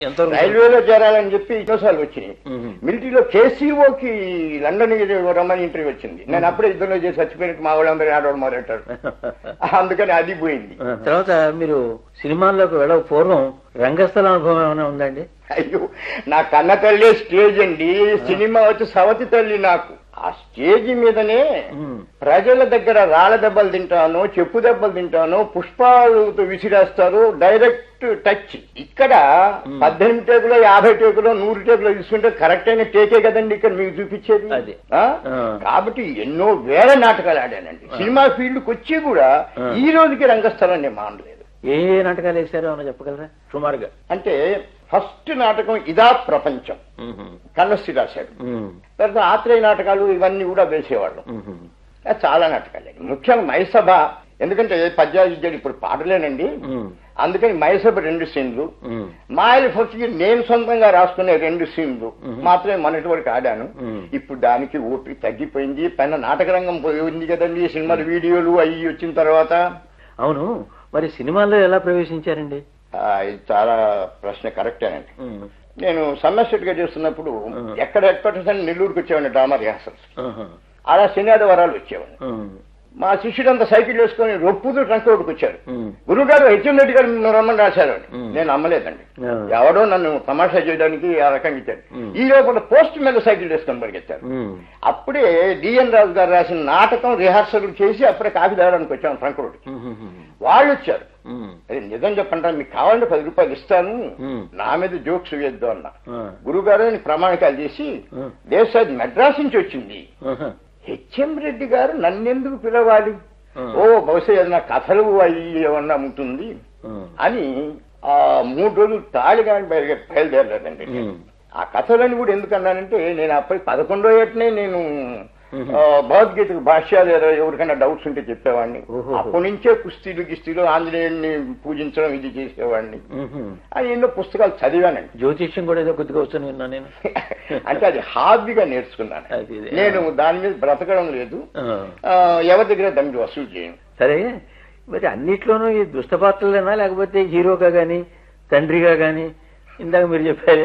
ఎంతవరకు రైల్వేలో చేరాలని చెప్పి ఎన్నోసార్లు వచ్చినాయి మ్మ్. మిలిటరీలో కేసీఓకి లండన్ కి రమ్మని ఇంటర్వ్యూ వచ్చింది నేను అప్పుడే యుద్ధంలో చేసి చచ్చిపోయినట్టు మా వాళ్ళందరూ ఆడవడం మొదలెట్టారు అందుకని అది పోయింది ఆ, తర్వాత మీరు సినిమాల్లోకి వెళ్ళక పూర్వం రంగస్థల అనుభవం ఏమైనా ఉందండి అయ్యో నా కన్న తల్లి స్టేజ్ అండి సినిమా వచ్చి సవతి తల్లి నాకు ఆ స్టేజ్ మీదనే మ్మ్. ప్రజల దగ్గర రాళ్ళ దెబ్బలు తింటాను చెప్పు దెబ్బలు తింటాను పుష్పాలతో విసిరేస్తారు డైరెక్ట్ టచ్ ఇక్కడ పద్దెనిమిది టేకులో యాభై టేకులో నూరు టేకులో తీసుకుంటే కరెక్ట్ అయిన టేకే కదండి ఇక్కడ మీకు చూపించేది అది. ఆ? ఆ. కాబట్టి ఎన్నో వేల నాటకాలు ఆడానండి సినిమా ఫీల్డ్కి వచ్చి కూడా ఆ. ఈ రోజుకి రంగస్థలం నేను మానలేదు ఏ ఏ నాటకాలు వేశారో ఏమైనా చెప్పగలరా సుమారుగా అంటే ఫస్ట్ నాటకం ఇదా ప్రపంచం మ్మ్. కన్నస్సి రాశాడు మ్మ్. తర్వాత ఆత్రేయ నాటకాలు ఇవన్నీ కూడా వేసేవాళ్ళం మ్మ్. అది చాలా నాటకాలు ముఖ్యంగా మైసభ ఎందుకంటే పద్యాలు విద్యలు ఇప్పుడు పాడలేనండి మ్మ్. అందుకని మైసభ రెండు సీన్లు మ్మ్. మాయల ఫస్ట్కి నేను సొంతంగా రాసుకునే రెండు సీన్లు మ్మ్. మాత్రమే మొన్నటి వరకు ఆడాను మ్మ్. ఇప్పుడు దానికి ఓపిక తగ్గిపోయింది పైన నాటక రంగం పోయింది కదండి సినిమాలు వీడియోలు అవి వచ్చిన తర్వాత అవును మరి సినిమాల్లో ఎలా ప్రవేశించారండి ఆ, ఇది చాలా ప్రశ్న కరెక్టేనండి మ్మ్. నేను సమ్మర్ గా చేస్తున్నప్పుడు మ్మ్. ఎక్కడ హెడ్ క్వార్టర్స్ అని నెల్లూరుకి వచ్చేవాడిని డ్రామా రిహార్సల్స్ ఆహా. అలా శనివారం వరాలు వచ్చేవాడిని మ్మ్. మా శిష్యుడంతా సైకిల్ వేసుకొని రొప్పుతూ ట్రంక్ రోడ్డుకు వచ్చారు మ్మ్. గురువు గారు హెచ్ఎం రెడ్డి గారు మిమ్మల్ని రమ్మని రాశారు అని. మ్మ్. నేను నమ్మలేదండి ఆ. ఎవడో నన్ను తమాషా చేయడానికి ఆ రకంగా ఇచ్చారు మ్మ్. ఈ లోపల పోస్ట్ మీద సైకిల్ వేసుకొని పరిగెత్తారు మ్మ్. అప్పుడే డిఎన్ రాజు గారు రాసిన నాటకం రిహార్సల్ చేసి అప్పుడే కాఫీ తాగడానికి వచ్చాను ట్రంక్ రోడ్డుకి మ్మ్. వాళ్ళు వచ్చారు మ్మ్. అదే నిజం చెప్పంటారు మీకు కావాలంటే పది రూపాయలు ఇస్తాను మ్మ్. నా మీద జోక్స్ వేద్దు అన్న ఆ. గురుగారు అని ప్రమాణికాలు చేసి ఆ. దేశాది మెడ్రాస్ నుంచి వచ్చింది ఆహా. హెచ్ఎం రెడ్డి గారు నన్నెందుకు పిలవాలి ఆ. ఓ బహుశా ఏదైనా కథలు అవి ఏమన్నా ఉంటుంది ఆ. అని ఆ మూడు రోజులు తాళిగా బయలుదే బయలుదేరలేదండి మ్మ్. ఆ కథలని కూడా ఎందుకు అన్నానంటే నేను అప్పటికి పదకొండో ఏటనే నేను మ్మ్. ఆ, భగవద్గీతకు భాష్యాలు ఏదో ఎవరికైనా డౌట్స్ ఉంటే చెప్పేవాడిని ఓహో. అప్పటి నుంచే కుస్తీలు గిస్తీలు ఆంజనేయుడిని పూజించడం ఇది చేసేవాడిని మ్మ్. అని ఎన్నో పుస్తకాలు చదివానండి జ్యోతిష్యం కూడా ఏదో కొద్దిగా వస్తుంది విన్నా నేను అంటే అది హాబీగా నేర్చుకున్నాను అది ఇది. నేను దాని మీద బ్రతకడం లేదు ఆ. ఆ, ఎవరి దగ్గర దానికి వసూలు చేయను సరే మరి అన్నిట్లోనూ ఈ దుష్ట పాత్రలేనా లేకపోతే హీరోగా గాని తండ్రిగా గాని ఇందాక మీరు చెప్పారే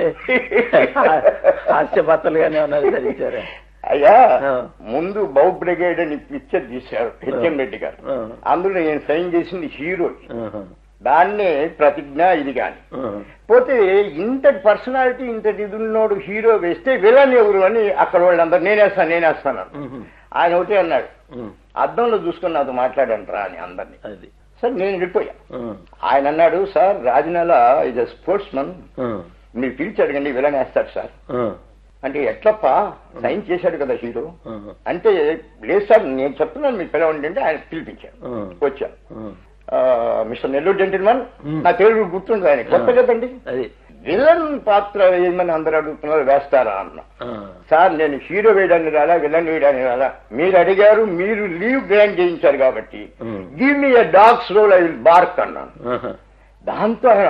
హాస్య పాత్రలు గానీ ఏమన్నా ధరించారా అయ్యా ఆ. ముందు బౌ బ్రిగేడ్ అని పిక్చర్ తీశారు హెచ్ఎం రెడ్డి గారు ఆ. అందులో నేను సైన్ చేసింది హీరో ఆహా. దాన్నే ప్రతిజ్ఞ ఇది కాని ఆ. పోతే ఇంతటి పర్సనాలిటీ ఇంతటి ఇది ఉన్నోడు హీరో వేస్తే విలన్ ఎవరు అని అక్కడ వాళ్ళందరూ నేనేస్తాను నేనేస్తాను అన్నారు. మ్మ్. ఆయన ఒకటే అన్నాడు మ్మ్. అద్దంలో చూసుకుని నాతో మాట్లాడాను రా అని అందరినీ అది సార్ నేను వెళ్ళిపోయా ఆ. ఆయన అన్నాడు సార్ రాజనెల ఇది స్పోర్ట్స్ మన్ ఆ. మీరు పిలిచి అడగండి విలన్ వేస్తాడు సార్ ఆ. అంటే ఎట్లప్ప సైన్ చేశాడు కదా హీరో ఆహా. అంటే లేదు సార్ నేను చెప్తున్నాను మీరు పిలవండి అంటే ఆయన పిలిపించాను ఆ. వచ్చాను ఆ. ఆ, మిస్టర్ నెల్లూరు జెంటిల్మన్ Hmm. నా పేరు గుర్తుంది ఆయన కొత్త కదండి అది విలన్ పాత్ర ఏమని అందరూ అడుగుతున్నారు వేస్తారా అన్న ఆ. సార్ నేను హీరో వేయడానికి రాలా విలన్ వేయడానికి రాలా మీరు అడిగారు మీరు లీవ్ గ్రాంట్ చేయించారు కాబట్టి Hmm. Give me dog's role I will bark అన్నాను ఆహా. దాంతో ఆయన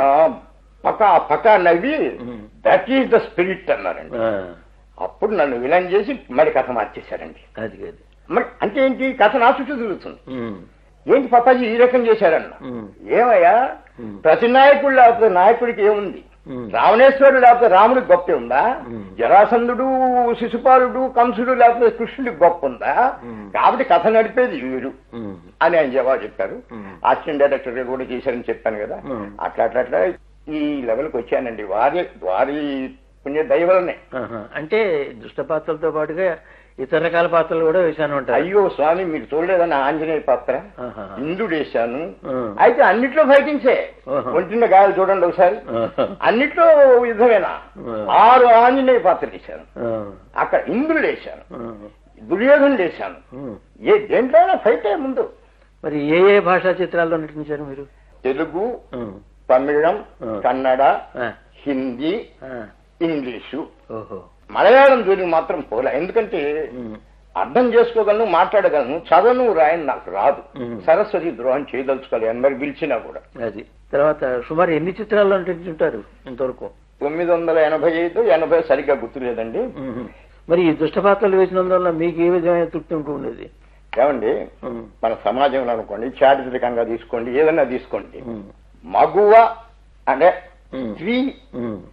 పకా పకా నవ్వి Hmm. That is the spirit అన్నారండి ఆ. అప్పుడు నన్ను విలన్ చేసి మరి కథ మార్చేశారండి అది అది మరి అంటే ఏంటి కథ నా చుట్టూ తిరుగుతుంది మ్మ్. ఏంటి పాపాజీ ఈ రకం చేశారన్న మ్మ్. ఏమయ్యా మ్మ్. ప్రతి నాయకుడు లేకపోతే నాయకుడికి ఏముంది మ్మ్. రావణేశ్వరుడు లేకపోతే రాముడికి గొప్ప ఉందా మ్మ్. జరాసంధుడు శిశుపాలుడు కంసుడు లేకపోతే కృష్ణుడికి గొప్ప ఉందా మ్మ్. కాబట్టి కథ నడిపేది వీరు మ్మ్. అని ఆయన జవాబు చెప్పారు మ్మ్. అసిస్టెంట్ డైరెక్టర్ గా కూడా చేశారని చెప్పాను కదా మ్మ్. అట్లా అట్లా అట్లా ఈ లెవెల్కి వచ్చానండి వారి వారి పుణ్య దైవలనే ఆహా. అంటే దుష్ట పాత్రలతో పాటుగా ఇతర రకాల పాత్రలు కూడా వేశాను ఉంటారు అయ్యో స్వామి మీరు చూడలేదన్న ఆంజనేయ పాత్ర ఆహా. ఇందుడు వేశాను ఆ. అయితే అన్నిట్లో ఫైటింగ్సే ఆహా. ఒంటిన గాయాలు చూడండి ఒకసారి ఆహా. అన్నిట్లో యుద్ధమేనా ఆ. ఆరు ఆంజనేయ పాత్రలు వేశాను ఆ. అక్కడ ఇంద్రుడు వేశాను ఆ. దుర్యోధనుడు వేశాను మ్మ్. ఏ దేంట్లోనే ఫైటే ముందు మరి ఏ ఏ భాషా చిత్రాల్లో నటించారు మీరు తెలుగు మ్మ్. తమిళం ఆ. కన్నడ ఆ. హిందీ ఆ. ఇంగ్లీషు ఓహో మలయాళం జోలికి మాత్రం పోలే ఎందుకంటే మ్మ్. అర్థం చేసుకోగలను మాట్లాడగలను చదవను రాయను నాకు రాదు మ్మ్. సరస్వతి ద్రోహం చేయదలుచుకోలేదు మరి పిలిచినా కూడా అది తర్వాత సుమారు ఎన్ని చిత్రాల్లో నటించుంటారు ఇంతవరకు తొమ్మిది వందల ఎనభై ఐదు ఎనభై సరిగ్గా గుర్తులేదండి మ్మ్. మరి ఈ దుష్ట పాత్రలు వేసినందువల్ల మీకు ఏ విధమైన తృప్తి ఉంటూ ఉండేది ఏమండి మ్మ్. మన సమాజంలో అనుకోండి చారిత్రకంగా తీసుకోండి ఏదన్నా తీసుకోండి మ్మ్. మగువ అంటే మ్మ్. స్త్రీ మ్మ్.